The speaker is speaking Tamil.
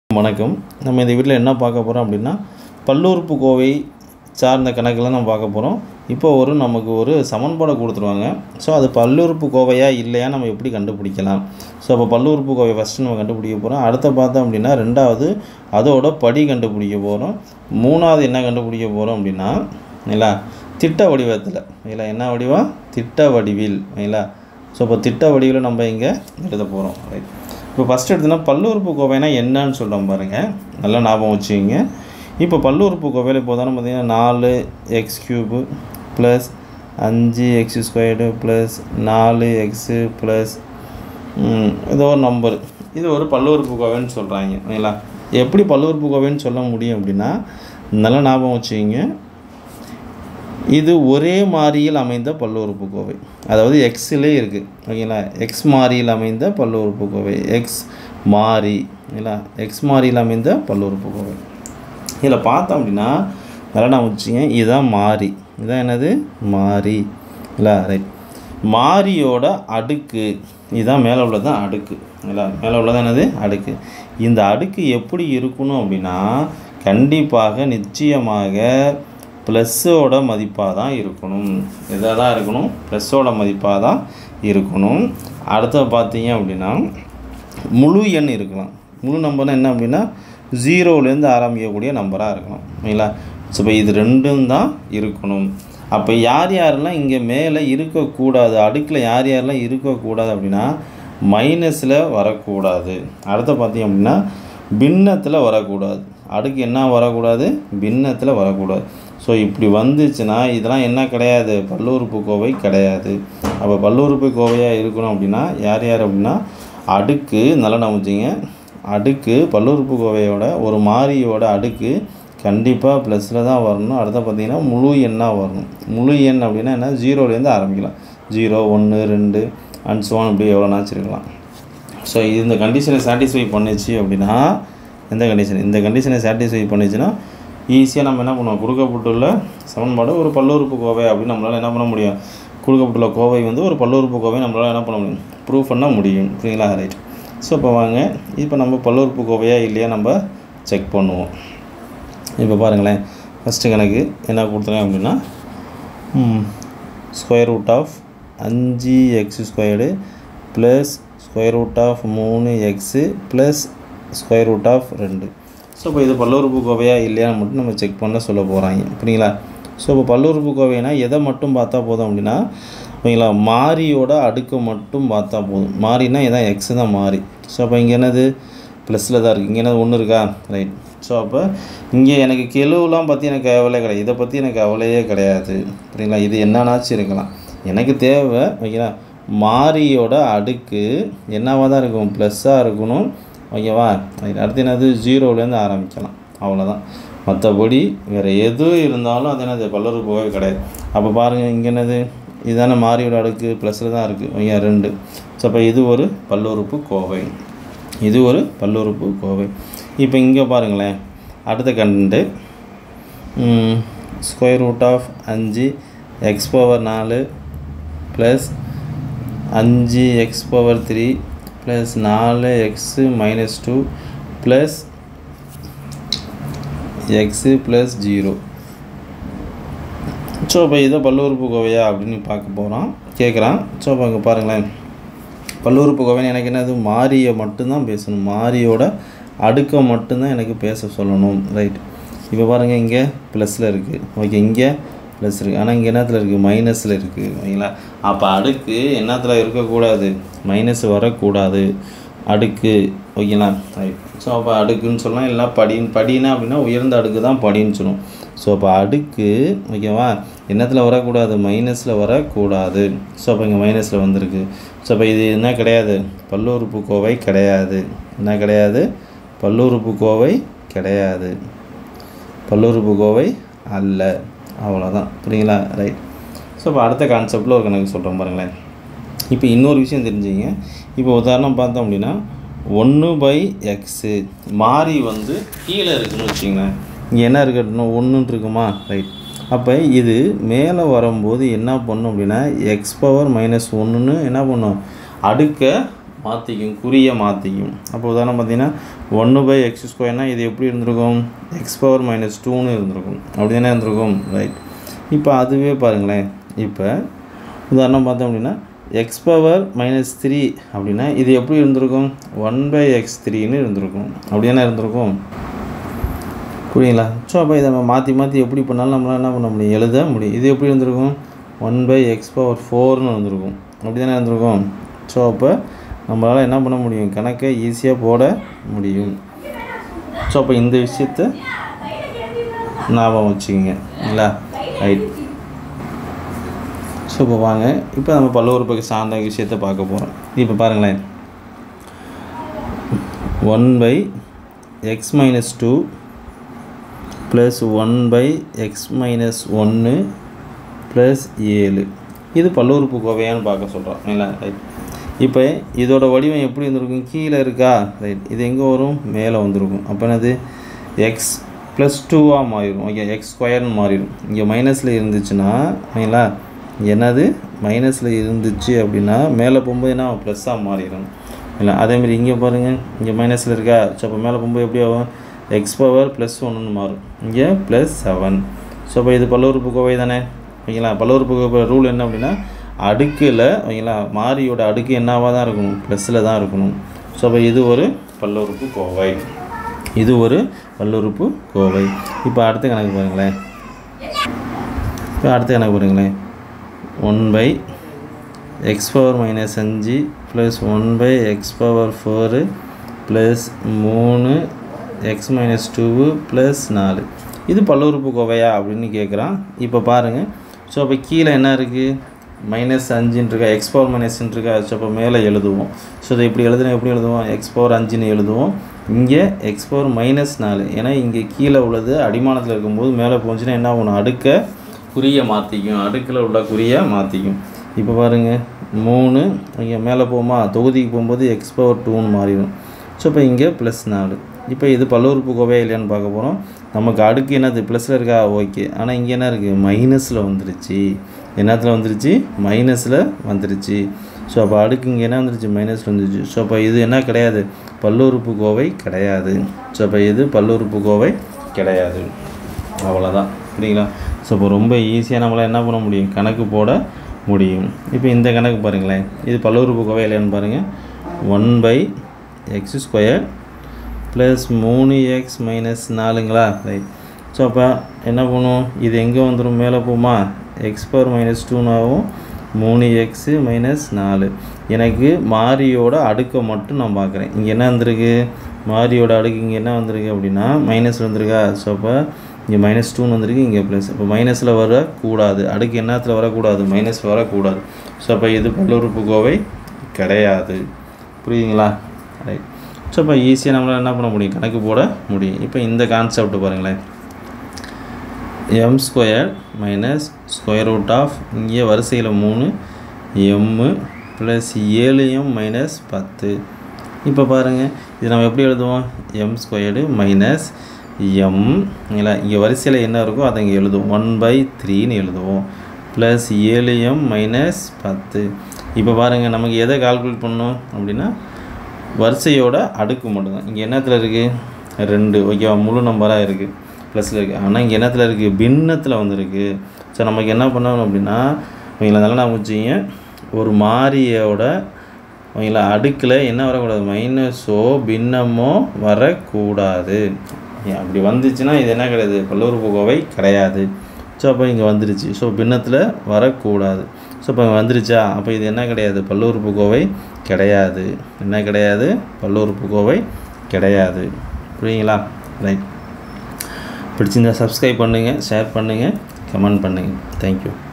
வணக்கம் நம்ம இந்த வீட்டில் என்ன பார்க்க போகிறோம் அப்படின்னா பல்லுறுப்பு கோவை சார்ந்த கணக்கில் நம்ம பார்க்க போகிறோம் இப்போ ஒரு நமக்கு ஒரு சமன்பாடை கொடுத்துருவாங்க ஸோ அது பல்லுறுப்பு கோவையா இல்லையா நம்ம எப்படி கண்டுபிடிக்கலாம் ஸோ அப்போ பல்லுறுப்பு கோவை ஃபஸ்ட்டு நம்ம கண்டுபிடிக்க போகிறோம் அடுத்த பார்த்தோம் அப்படின்னா ரெண்டாவது அதோட படி கண்டுபிடிக்க போகிறோம் மூணாவது என்ன கண்டுபிடிக்க போகிறோம் அப்படின்னா இல்லைங்களா திட்ட வடிவத்தில் இல்லை என்ன வடிவம் திட்ட வடிவில் இல்லைங்களா ஸோ இப்போ திட்ட வடிவில் நம்ம இங்கே எழுத போகிறோம் ரைட் இப்போ ஃபஸ்ட் எடுத்தோன்னா பல்லுறுப்பு கோவைனா என்னன்னு சொல்கிறோம் பாருங்கள் நல்லா ஞாபகம் வச்சுக்கிங்க இப்போ பல்லுறுப்பு கோவையில் இப்போ தானே பார்த்தீங்கன்னா நாலு எக்ஸ் க்யூபு ப்ளஸ் அஞ்சு எக்ஸ் ஸ்கொயர்டு ப்ளஸ் நாலு எக்ஸு ப்ளஸ் ஏதோ ஒரு நம்பர் இது ஒரு பல்லுறுப்பு கோவைன்னு சொல்கிறாங்க சரிங்களா எப்படி பல்லுறுப்பு கோவைன்னு சொல்ல முடியும் அப்படின்னா நல்லா ஞாபகம் வச்சுக்கிங்க இது ஒரே மாறியில் அமைந்த பல்லுறுப்புக்கோவை அதாவது எக்ஸிலே இருக்குது ஓகேங்களா எக்ஸ் மாறியில் அமைந்த பல்லுறுப்புக்கோவை எக்ஸ் மாறி இல்லைங்களா எக்ஸ் மாறியில் அமைந்த பல்லுறுப்புக்கோவை இதில் பார்த்தோம் அப்படின்னா நல்லா நான் வச்சுங்க இதுதான் மாறி இதுதான் என்னது மாறி இல்லை ரைட் மாறியோட அடுக்கு இதுதான் மேலே உள்ளதான் அடுக்கு இல்லை மேலே உள்ளதான் என்னது அடுக்கு இந்த அடுக்கு எப்படி இருக்கணும் அப்படின்னா கண்டிப்பாக நிச்சயமாக ப்ளஸ்ஸோட மதிப்பாக தான் இருக்கணும் இதாக தான் இருக்கணும் ப்ளஸ்ஸோட மதிப்பாக தான் இருக்கணும் அடுத்து பார்த்தீங்க அப்படின்னா முழு எண் இருக்கலாம் முழு நம்பர்னா என்ன அப்படின்னா ஜீரோலேருந்து ஆரம்பிக்கக்கூடிய நம்பராக இருக்கலாம் சரிங்களா ஸோ இப்போ இது ரெண்டும் தான் இருக்கணும் அப்போ யார் யாரெல்லாம் இங்கே மேலே இருக்கக்கூடாது அடுக்கில் யார் யாரெல்லாம் இருக்கக்கூடாது அப்படின்னா மைனஸில் வரக்கூடாது அடுத்து பார்த்தீங்க அப்படின்னா பின்னத்தில் வரக்கூடாது அடுக்கு என்ன வரக்கூடாது பின்னத்தில் வரக்கூடாது ஸோ இப்படி வந்துச்சுன்னா இதெல்லாம் என்ன கிடையாது பல்லுறுப்பு கோவை கிடையாது அப்போ பல்லுறுப்பு கோவையாக இருக்கணும் அப்படின்னா யார் யார் அப்படின்னா அடுக்கு நல்லா நம்பிச்சிங்க அடுக்கு பல்லுறுப்பு கோவையோட ஒரு மாறியோட அடுக்கு கண்டிப்பாக ப்ளஸில் தான் வரணும் அடுத்த பார்த்தீங்கன்னா முழு எண்ணாக வரணும் முழு எண் அப்படின்னா என்ன ஜீரோலேருந்து ஆரம்பிக்கலாம் ஜீரோ ஒன்று ரெண்டு அண்ட் சோன் இப்படி எவ்வளோனாச்சும் இருக்கலாம் ஸோ இந்த கண்டிஷனை சாட்டிஸ்ஃபை பண்ணுச்சு அப்படின்னா எந்த கண்டிஷன் இந்த கண்டிஷனை சாட்டிஸ்ஃபை பண்ணுச்சுன்னா ஈஸியாக நம்ம என்ன பண்ணுவோம் கொடுக்கப்பட்டுள்ள சமன்பாடு ஒரு பல்லுறுப்பு கோவை அப்படின்னு நம்மளால் என்ன பண்ண முடியும் கொடுக்கப்பட்டுள்ள கோவை வந்து ஒரு பல்லுறுப்பு கோவை நம்மளால் என்ன பண்ண முடியும் ப்ரூவ் பண்ண முடியும் சரிங்களா ரைட் ஸோ இப்போ வாங்க இப்போ நம்ம பல்லுறுப்பு கோவையா இல்லையா நம்ம செக் பண்ணுவோம் இப்போ பாருங்களேன் ஃபஸ்ட்டு கணக்கு என்ன கொடுத்துருக்கேன் அப்படின்னா ஸ்கொயர் ரூட் ஆஃப் அஞ்சு x squared plus square root of மூணு x plus square root of ரெண்டு ஸோ இப்போ இது பல்லுறுப்பு கோவையா இல்லையான்னு மட்டும் நம்ம செக் பண்ண சொல்ல போகிறாங்க புரியுங்களா ஸோ இப்போ பல்லுறுப்பு கோவைனா எதை மட்டும் பார்த்தா போதும் அப்படின்னா ஓகேங்களா மாறியோட அடுக்கு மட்டும் பார்த்தா போதும் மாறினா இதான் எக்ஸ் தான் மாறி ஸோ அப்போ இங்கே என்னது ப்ளஸில் தான் இருக்குது இங்கே என்னது ஒன்று இருக்கா ரைட் ஸோ அப்போ இங்கே எனக்கு கெழுவெலாம் பற்றி எனக்கு கவலையே கிடையாது இதை பற்றி எனக்கு கவலையே கிடையாது சரிங்களா இது என்னன்னாச்சும் இருக்கலாம் எனக்கு தேவை ஓகேங்களா மாறியோட அடுக்கு என்னவாக தான் இருக்கும் ப்ளஸ்ஸாக இருக்கணும் ஓகேவா அடுத்து என்னது ஜீரோலேருந்து ஆரம்பிக்கலாம் அவ்வளோதான் மற்றபடி வேறு எது இருந்தாலும் அது என்னது பல்லுறுப்புவே கிடையாது அப்போ பாருங்கள் இங்கே என்னது இதுதானே மாறியோட அடுக்கு ப்ளஸில் தான் இருக்குது ஓகே ரெண்டு ஸோ அப்போ இது ஒரு பல்லுறுப்பு கோவை இது ஒரு பல்லுறுப்பு கோவை இப்போ இங்கே பாருங்களேன் அடுத்த கண்டு ஸ்கொயர் ரூட் ஆஃப் அஞ்சு எக்ஸ் பவர் நாலு ப்ளஸ் அஞ்சு எக்ஸ் பவர் த்ரீ ப்ளஸ் நாலு x minus two plus x plus zero so இப்போ இதை பல்லுறுப்பு கோவையா அப்படின்னு பார்க்க போகிறோம் கேட்குறான் ஸோ இப்போ இங்கே பாருங்களேன் பல்லுறுப்பு கோவைன்னு எனக்கு என்னது மாரியை மட்டும்தான் பேசணும் மாரியோட அடுக்கை மட்டும்தான் எனக்கு பேச சொல்லணும் ரைட் இப்போ பாருங்கள் இங்கே ப்ளஸில் இருக்குது ஓகே இங்கே ப்ளஸ் இருக்குது ஆனால் இங்கே என்னத்தில் இருக்குது மைனஸில் இருக்குது ஓகேங்களா அப்போ அடுக்கு என்னத்தில் இருக்கக்கூடாது மைனஸ் வரக்கூடாது அடுக்கு ஓகேங்களா ரைட் ஸோ அப்போ அடுக்குன்னு சொல்லலாம் இல்லை படின்னு படினா அப்படின்னா உயர்ந்த அடுக்கு தான் படின்னு சொல்லுவோம் ஸோ அப்போ அடுக்கு ஓகேவா என்னத்தில் வரக்கூடாது மைனஸில் வரக்கூடாது ஸோ அப்போ இங்கே மைனஸில் வந்திருக்கு ஸோ அப்போ இது என்ன கிடையாது பல்லுறுப்பு கோவை கிடையாது என்ன கிடையாது பல்லுறுப்பு கோவை கிடையாது பல்லுறுப்பு கோவை அல்ல அவ்வளோதான் புரியுங்களா ரைட் ஸோ இப்போ அடுத்த கான்செப்டில் ஒரு கணக்கு சொல்கிறேன் பாருங்களேன் இப்போ இன்னொரு விஷயம் தெரிஞ்சுங்க இப்போ உதாரணம் பார்த்தோம் அப்படின்னா ஒன்று பை எக்ஸு மாறி வந்து கீழே இருக்குன்னு வச்சிங்களேன் இங்கே என்ன இருக்கட்டும்னா ஒன்றுன்னு இருக்குமா ரைட் அப்போ இது மேலே வரும்போது என்ன பண்ணும் அப்படின்னா எக்ஸ் பவர் மைனஸ் ஒன்றுன்னு என்ன பண்ணும் அடுக்க மாற்றிக்கும் குறியை மாற்றிக்கும் அப்போ உதாரணம் பார்த்தீங்கன்னா ஒன்று பை எக்ஸ் ஸ்கொயர்னால் இது எப்படி இருந்திருக்கும் எக்ஸ் பவர் மைனஸ் டூன்னு இருந்திருக்கும் அப்படி தானே இருந்திருக்கும் ரைட் இப்போ அதுவே பாருங்களேன் இப்போ உதாரணம் பார்த்தோம் அப்படின்னா எக்ஸ் பவர் மைனஸ் த்ரீ அப்படின்னா இது எப்படி இருந்திருக்கும் ஒன் பை எக்ஸ் த்ரீன்னு இருந்திருக்கும் அப்படி தானே இருந்திருக்கும் புரியுங்களா ஸோ அப்போ இதை நம்ம மாற்றி மாற்றி எப்படி பண்ணாலும் நம்மளால் என்ன பண்ண முடியும் எழுத முடியும் இது எப்படி இருந்திருக்கும் ஒன் பை எக்ஸ் பவர் ஃபோர்னு வந்திருக்கும் அப்படி தானே இருந்திருக்கும் ஸோ அப்போ நம்மளால் என்ன பண்ண முடியும் கணக்கை ஈஸியாக போட முடியும் ஸோ அப்போ இந்த விஷயத்த ஞாபகம் வச்சுக்கோங்க இல்லைங்களா ரைட் ஸோ இப்போ வாங்க இப்போ நம்ம பல்லுறுப்புக்கு சார்ந்த விஷயத்தை பார்க்க போகிறோம் இப்போ பாருங்களேன் one by x minus two plus one by x minus ஒன்று ப்ளஸ் ஏழு இது பல்லுறுப்பு கோவையான்னு பார்க்க சொல்கிறோம் இல்லை ரைட் இப்போ இதோட வடிவம் எப்படி இருந்திருக்கும் கீழே இருக்கா ரைட் இது எங்கே வரும் மேலே வந்திருக்கும் அப்போ என்னது எக்ஸ் ப்ளஸ் டூவாக மாறிடும் ஓகே எக்ஸ் ஸ்கொயர்னு மாறிடும் இங்கே மைனஸில் இருந்துச்சுன்னா ஓகேங்களா என்னது மைனஸில் இருந்துச்சு அப்படின்னா மேலே போகும்போது என்ன ப்ளஸ்ஸாக மாறிடும் இல்லை அதேமாரி இங்கே பாருங்கள் இங்கே மைனஸில் இருக்கா ஸோ அப்போ மேலே போகும்போது எப்படி ஆகும் எக்ஸ் பவர் ப்ளஸ் ஒன்றுன்னு மாறும் இங்கே ப்ளஸ் செவன் ஸோ அப்போ இது பல்லுறுப்பு கோவை தானே ஓகேங்களா பல்லுறுப்பு கோவை ரூல் என்ன அப்படின்னா அடுக்கில் ஓகேங்களா மாறியோட அடுக்கு என்னவாக தான் இருக்கணும் ப்ளஸில் தான் இருக்கணும் ஸோ அப்போ இது ஒரு பல்லுறுப்பு கோவை இது ஒரு பல்லுறுப்பு கோவை இப்போ அடுத்த கணக்கு பாருங்களேன் இப்போ அடுத்த கணக்கு பாருங்களேன் one by x power minus அஞ்சு plus one by x power four plus மூணு எக்ஸ் மைனஸ் டூவு ப்ளஸ் நாலு இது பல்லுறுப்பு கோவையா அப்படின்னு கேட்குறான் இப்போ பாருங்கள் ஸோ அப்போ கீழே என்ன இருக்குது மைனஸ் அஞ்சுன்னு இருக்கா எக்ஸ் பவர் மைனஸ்ன்னு இருக்கா ஸோ அப்போ மேலே எழுதுவோம் ஸோ இதை இப்படி எழுதுனா எப்படி எழுதுவோம் எக்ஸ் பவர் அஞ்சுன்னு எழுதுவோம் இங்கே எக்ஸ் பவர் மைனஸ் நாலு ஏன்னா இங்கே கீழே உள்ளது அடிமானத்தில் இருக்கும்போது மேலே போச்சுன்னா என்ன ஆகணும் அடுக்க குறியை மாற்றிக்கும் அடுக்கில் உள்ள குறியை மாற்றிக்கும் இப்போ பாருங்கள் மூணு இங்கே மேலே போகுமா தொகுதிக்கு போகும்போது எக்ஸ் பவர் டூன்னு மாறிடும் ஸோ இப்போ இங்கே ப்ளஸ் நாலு இப்போ இது பல்லுறுப்பு கோவையா இல்லையான்னு பார்க்க போகிறோம் நமக்கு அடுக்கு என்னது ப்ளஸில் இருக்கா ஓகே ஆனால் இங்கே என்ன இருக்குது மைனஸில் வந்துருச்சு என்னத்தில் வந்துருச்சு மைனஸில் வந்துருச்சு ஸோ அப்போ அடுக்கு இங்கே என்ன வந்துருச்சு மைனஸில் வந்துருச்சு ஸோ அப்போ இது என்ன கிடையாது பல்லுறுப்பு கோவை கிடையாது ஸோ அப்போ இது பல்லுறுப்பு கோவை கிடையாது அவ்வளோதான் சரிங்களா ஸோ இப்போ ரொம்ப ஈஸியாக நம்மளால் என்ன பண்ண முடியும் கணக்கு போட முடியும் இப்போ இந்த கணக்கு பாருங்களேன் இது பல்லுறுப்பு கோவை இல்லையான்னு பாருங்கள் one by x square plus மூணு எக்ஸ் மைனஸ் நாலுங்களா ரைட் ஸோ அப்போ என்ன பண்ணும் இது எங்கே வந்துடும் மேலே போமா எக்ஸ் பவர் மைனஸ் டூனாகவும் மூணு எக்ஸு மைனஸ் நாலு எனக்கு மாரியோட அடுக்கை மட்டும் நான் பார்க்குறேன் இங்கே என்ன வந்திருக்கு மாரியோட அடுக்கு இங்கே என்ன வந்திருக்கு அப்படின்னா மைனஸ் வந்திருக்கா ஸோ அப்போ இங்கே மைனஸ் டூன்னு வந்திருக்கு இங்கே ப்ளஸ் இப்போ மைனஸில் வரக்கூடாது அடுக்கு என்னத்தில் வரக்கூடாது மைனஸில் வரக்கூடாது ஸோ அப்போ இது பல்லுறுப்பு கோவை கிடையாது புரியுதுங்களா ரைட் ஸோ இப்போ ஈஸியாக நம்மளால் என்ன பண்ண முடியும் கணக்கு போட முடியும் இப்போ இந்த கான்செப்ட் பாருங்களேன் m square minus square root of இங்கே வரிசையில் மூணு எம்மு ப்ளஸ் ஏழு எம் மைனஸ் பத்து இப்போ பாருங்கள் இது நம்ம எப்படி எழுதுவோம் எம் ஸ்கொயர்டு மைனஸ் எம் இல்லை இங்கே வரிசையில் என்ன இருக்கோ அதை இங்கே எழுதுவோம் ஒன் பை த்ரீன்னு எழுதுவோம் ப்ளஸ் ஏழு எம் மைனஸ் பத்து இப்போ பாருங்கள் நமக்கு எதை கால்குலேட் பண்ணணும் அப்படின்னா வரிசையோட அடுக்கு மட்டும்தான் இங்கே என்னத்தில் இருக்குது ரெண்டு ஓகேவா முழு நம்பராக இருக்குது ப்ளஸில் இருக்குது ஆனால் இங்கே என்னத்தில் இருக்குது பின்னத்தில் வந்துருக்கு ஸோ நமக்கு என்ன பண்ணணும் அப்படின்னா இவங்களை நல்லா நான் வச்சுங்க ஒரு மாறியோட அவங்கள அடுக்கில் என்ன வரக்கூடாது மைனஸோ பின்னமோ வரக்கூடாது ஏன் அப்படி வந்துச்சுன்னா இது என்ன கிடையாது பல்லுறுப்புக்கோவை கிடையாது ஸோ அப்போ இங்கே வந்துருச்சு ஸோ பின்னத்தில் வரக்கூடாது ஸோ இப்போ இங்கே வந்துருச்சா அப்போ இது என்ன கிடையாது பல்லுறுப்புக்கோவை கிடையாது என்ன கிடையாது பல்லுறுப்புக்கோவை கிடையாது புரியுங்களா ரைட் பிடிச்சிருந்தா சப்ஸ்கிரைப் பண்ணுங்கள் ஷேர் பண்ணுங்கள் கமெண்ட் பண்ணுங்கள் தேங்க்யூ